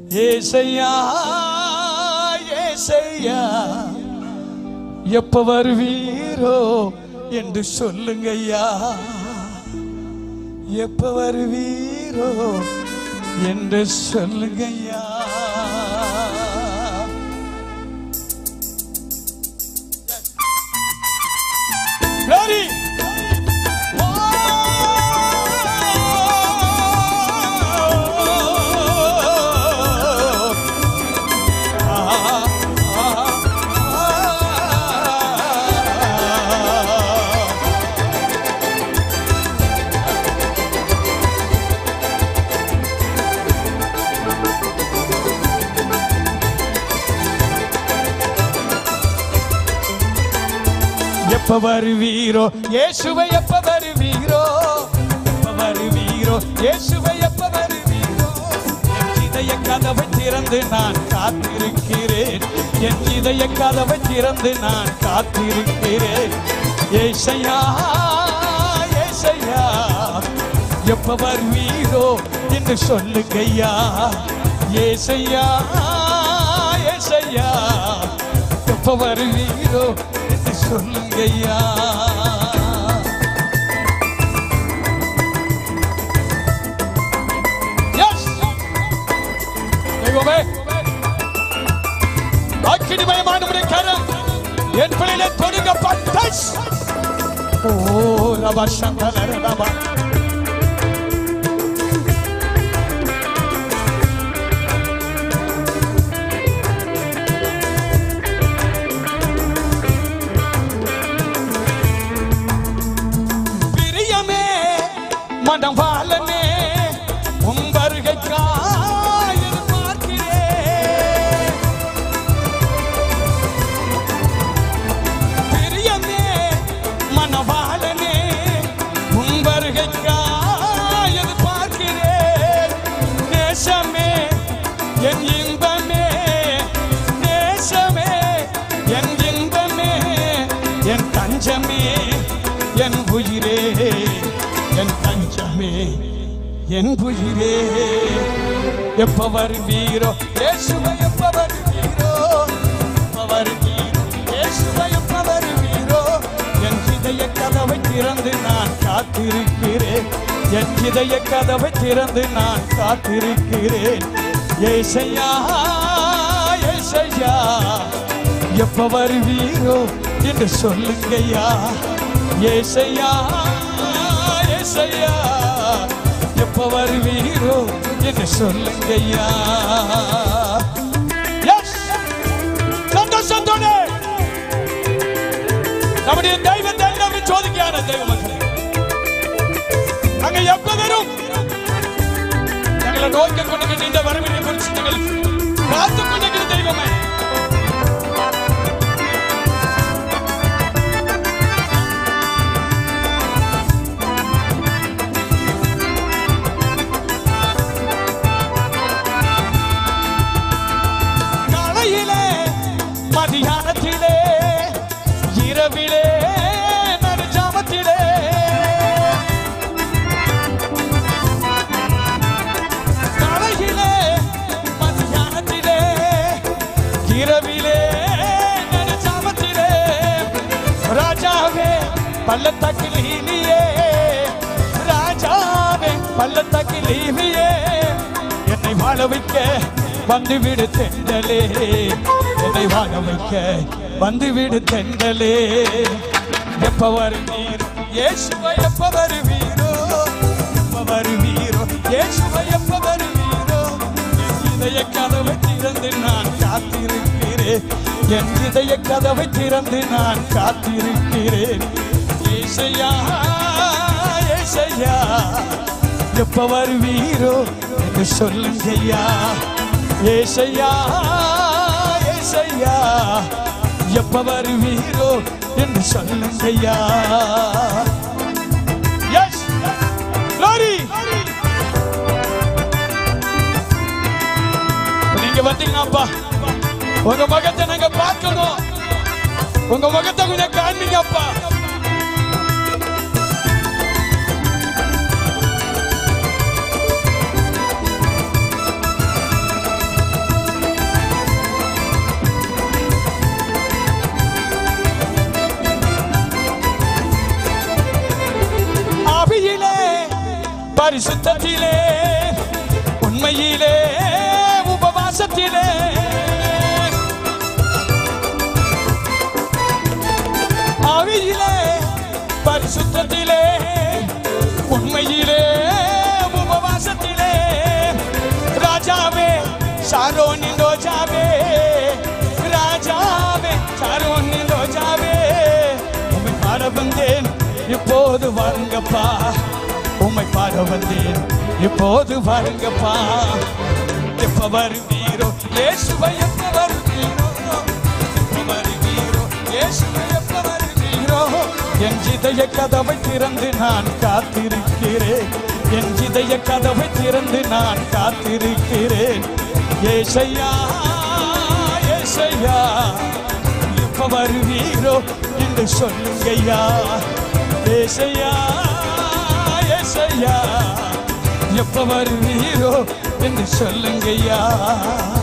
ஏசையா ஏசையா எப்ப வருவீரோ என்று சொல்லுங்கய்யா எப்ப வருவீரோ என்று சொல்லுங்கய்யா Ready? எப்ப வருவீரோ இயேசுவை எப்ப வருவீரோ எப்ப வருவீரோ இயேசுவை எப்ப வருவீரோ என் இதய கதவை திறந்து நான் காத்திருக்கிறேன் என் இதய கதவை திறந்து நான் காத்திருக்கிறேன் ஏசையா ஏசையா எப்ப வருவீரோ என்று சொல்லுங்கய்யா ஏசையா ஏசையா எப்ப வருவீரோ என்று சொல்லுங்கய்யா Yes! தெய்வமே, அக்கினிமயமான உம்முடைய கரம் என் பிள்ளையிலே தொடுங்கப்பட்ட ஓ ரபா சந்தன ரபா பிரியமே மனம் வாழனே உம் வருகைக்காய் எதிர்பார்க்கிறேன் பிரியமே மனவாளனே உம் வருகைக்காய் எதிர்பார்க்கிறேன் நேசமே என் இன்பமே நேசமே என் இன்பமே என் தஞ்சமே என் உயிரே என் தஞ்சமே என் உயிரே எப்ப வருவீரோ இயேசுவை எப்ப வருவீரோ எப்ப வருவீரோ இயேசுவை எப்ப வருவீரோ என் இதய கதவை திறந்து நான் காத்திருக்கிறேன் என் இதய கதவை திறந்து நான் காத்திருக்கிறேன் ஏசையா ஏசையா எப்ப வருவீரோ என்று சொல்லுங்கய்யா ஏசையா ஏசையா எப்ப வருவீரோ என்று சொல்லுங்கய்யா Yes! சந்தோஷம் தோணு நம்முடைய தெய்வத்தை நம்ம சோதிக்கையான தெய்வ மக்களே அங்க எப்ப வரும் ഞങ്ങളെ നോക്കിക്കൊണ്ട് നിന്റെ വരവിനെ കുറിച്ച് ഞങ്ങൾ കാത്തുകൊണ്ടെങ്കിൽ ദൈവമേ காலையிலே மதியானத்திலே இரவிலே நடுஜாமத்திலே காலையிலே மதியானத்திலே இரவிலே நடுஜாமத்திலே ராஜாவே பள்ளத்தாக்கில் இனியே ராஜாவே பள்ளத்தாக்கில் இனியே என்னை வாழ வைக்க வந்துவிடு தெண்டலே என்னை வாழ வைக்க வந்துவிடு தெண்டலே எப்ப வருவீரோ இயேசுவை எப்ப வருவீரோ எப்ப வருவீரோ இயேசுவை எப்ப வருவீரோ என் இதய கதவை திறந்து நான் காத்திருக்கிறேன் என் இதய கதவை திறந்து நான் காத்திருக்கிறேன் ஏசையா ஏசையா எப்ப வருவீரோ என்று சொல்லுங்கய்யா ஏசையா ஏசையா எப்ப வருவீரோ என்று சொல்லுங்கய்யா எஸ் லாரி நீங்க வந்தீங்கன்னாப்பா உங்க முகத்தை நாங்க பார்க்கணும் உங்க முகத்தை கொஞ்சம் காண்பீங்கப்பா உண்மையிலே உபவாசத்திலே ஆவியிலே பரிசுத்தத்திலே உண்மையிலே உபவாசத்திலே ராஜாவே ஷாரோனின் ரோஜாவே ராஜாவே ஷாரோனின் ரோஜாவே உம்மை பாட வந்தேன் இப்போது வாருங்கப்பா உம்மை பாட வந்தேன் இப்போது வாருங்கப்பா எப்ப வருவீரோ இயேசுவை எப்ப வருவீரோ எப்ப வருவீரோ இயேசுவை எப்ப வருவீரோ என் இதய கதவை திறந்து நான் காத்திருக்கிறேன் என் இதய கதவை திறந்து நான் காத்திருக்கிறேன் ஏசையா ஏசையா எப்ப வருவீரோ என்று சொல்லுங்கய்யா ஏசையா ஏசையா எப்ப வருவீரோ என்று சொல்லுங்கய்யா